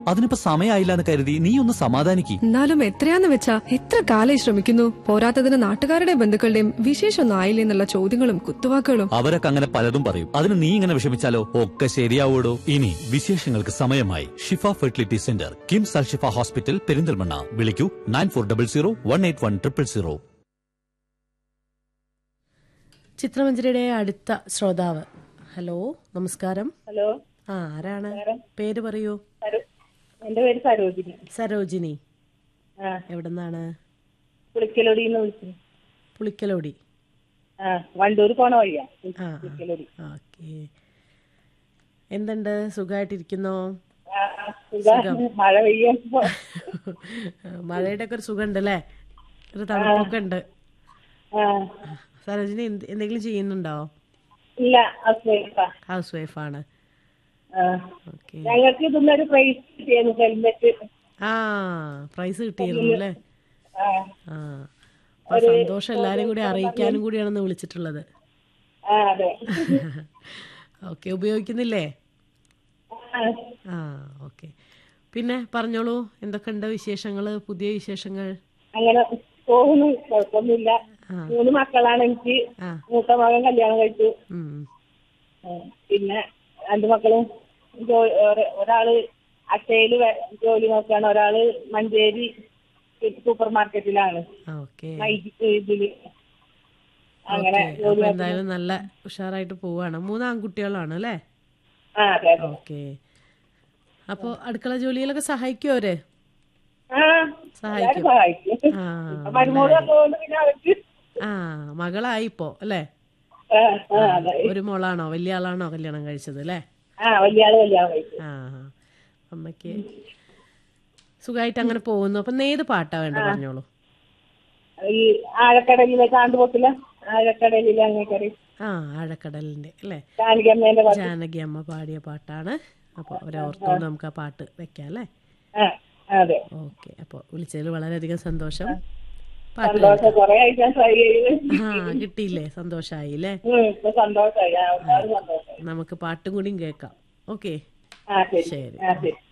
അതിനിപ്പോ സമയമായില്ല എന്ന് കരുതി നീ ഒന്ന് സമാധാനിക്ക് എന്നാലും എത്രയാന്ന് വെച്ചാ എത്ര കാലായി ശ്രമിക്കുന്നു പോരാത്തതിന് നാട്ടുകാരുടെയും ബന്ധുക്കളുടെയും വിശേഷമൊന്നും ആയില്ലേ എന്നുള്ള ചോദ്യങ്ങളും കുത്തുവാക്കുകളും അവരൊക്കെ അങ്ങനെ പലതും പറയും അതിന് നീ ഇങ്ങനെ വിഷമിച്ചാലോ ഒക്കെ ശരിയാവൂടോ ഇനി വിശേഷങ്ങൾക്ക് സമയമായി Shifa fertility centre KIMS Al Shifa hospital Perinthalmanna വിളിക്കൂ nine four double zero one eight one triple zero ചിത്രമഞ്ജരിയുടെ അടുത്ത ശ്രോതാവ് ഹലോ നമസ്കാരം ഹലോ ആ ആരാണ് പേര് പറയൂ സരോ- എന്റെ പേര് സരോജിനി സരോജിനി ആ എവിടെന്നാണ് പുളിക്കലൊടിന്ന് വിളിച്ചു പുളിക്കലോടി ആ വണ്ടൂർ പോണ വഴിയാ ആ പുളിക്കലൊടി ഓക്കെ എന്തുണ്ട് സുഖമായിട്ടിരിക്കുന്നോ ആ, സുഖാ. മഴ പെയ്യുമ്പോ മഴയുടെ ഒക്കെ ഒരു സുഖമുണ്ട് അല്ലേ ഒരു തണുപ്പൊക്കെ ഉണ്ട് ആ സരോജിനി എന്ത് എന്തെങ്കിലും ചെയ്യുന്നുണ്ടോ ഇല്ല അസുഖ ഹൗസ് വൈഫാണ് ആ ഓക്കെ ഞങ്ങൾക്ക് ഇതൊന്നൊരു പ്രൈസ് കിട്ടിയിരുന്നു ഹെൽമെറ്റ് ആ പ്രൈസ് കിട്ടിയിരുന്നു അല്ലേ ആ ആ അപ്പൊ സന്തോഷം എല്ലാരും കൂടി അറിയിക്കാനും കൂടിയാണെന്ന് വിളിച്ചിട്ടുള്ളത് ആ അതെ ഓക്കെ ഉപയോഗിക്കുന്നില്ലേ ആ, ആ ഓക്കെ പിന്നെ പറഞ്ഞോളൂ എന്തൊക്കെയുണ്ട് വിശേഷങ്ങൾ പുതിയ വിശേഷങ്ങൾ അങ്ങനെ പോകുന്നു കുഴപ്പമൊന്നുമില്ല ആ. മൂന്ന് മക്കളാണ് എനിക്ക് ആ മൂത്ത മകൻ കല്യാണം കഴിച്ചു ഉം. ആ, പിന്നെ രണ്ടു മക്കളും ജോ- ഒര- ഒരാള് അക്ഷയില് വെ- ജോലി നോക്കുകയാണ് ഒരാള് മഞ്ചേരി സൂപ്പർ മാർക്കറ്റിലാണ് ഓക്കെ നൈറ്റ് ഇതില് അങ്ങനെ ഓക്കെ ജോലി അപ്പൊ എന്തായാലും നല്ല ഉഷാറായിട്ട് പോവാണ് മൂന്ന് ആൺകുട്ടികളാണ് അല്ലേ ആ അതെ അതെ ഓക്കെ അപ്പൊ അടുക്കള ജോലിയിലൊക്കെ സഹായിക്കും അവര് ആ സഹായിക്കും സഹായിക്കും ആ മരുമോള് വന്നതുകൊണ്ട് പിന്നെ അവർക്ക് ആ മകളായി ഇപ്പോ അല്ലേ ആ ആ അതെ ഒരു മോളാണോ വലിയ ആളാണോ കല്യാണം കഴിച്ചത് അല്ലേ ആ വലിയ ആള് കല്യാണം കഴിച്ചു ആ അമ്മയ്ക്ക് സുഖമായിട്ട് അങ്ങനെ പോകുന്നു അപ്പൊ ഏത് പാട്ടാ വേണ്ട പറഞ്ഞോളൂ ഈ ആഴക്കടലിലെ ചാണ്ടുപൊക്കില ആഴക്കടലിലെ അങ്ങേക്കറി ആ ആഴക്കടലിന്റെ അല്ലേ കാണിക്കമ്മേന്റെ പാട്ട് ജാനകി അമ്മ പാടിയ പാട്ടാണ് അപ്പോൾ അവരോർത്തോണ്ട് നമുക്ക് ആ പാട്ട് വെക്കാം അല്ലേ ആ അതെ ഓക്കെ അപ്പോൾ വിളിച്ചതിൽ വളരെയധികം സന്തോഷം പാട്ട് സന്തോഷം കൊറേ ആയിട്ട് ഞാൻ ട്രൈ ചെയ്ത് ആ കിട്ടിയില്ലേ സന്തോഷായി അല്ലേ ഉം, ഇപ്പൊ സന്തോഷമായി ആ ഒരുപാട് സന്തോഷമായി നമുക്ക് പാട്ടും കൂടിയും കേൾക്കാം ഓക്കെ ആ ശരി ശരി ആ ശരി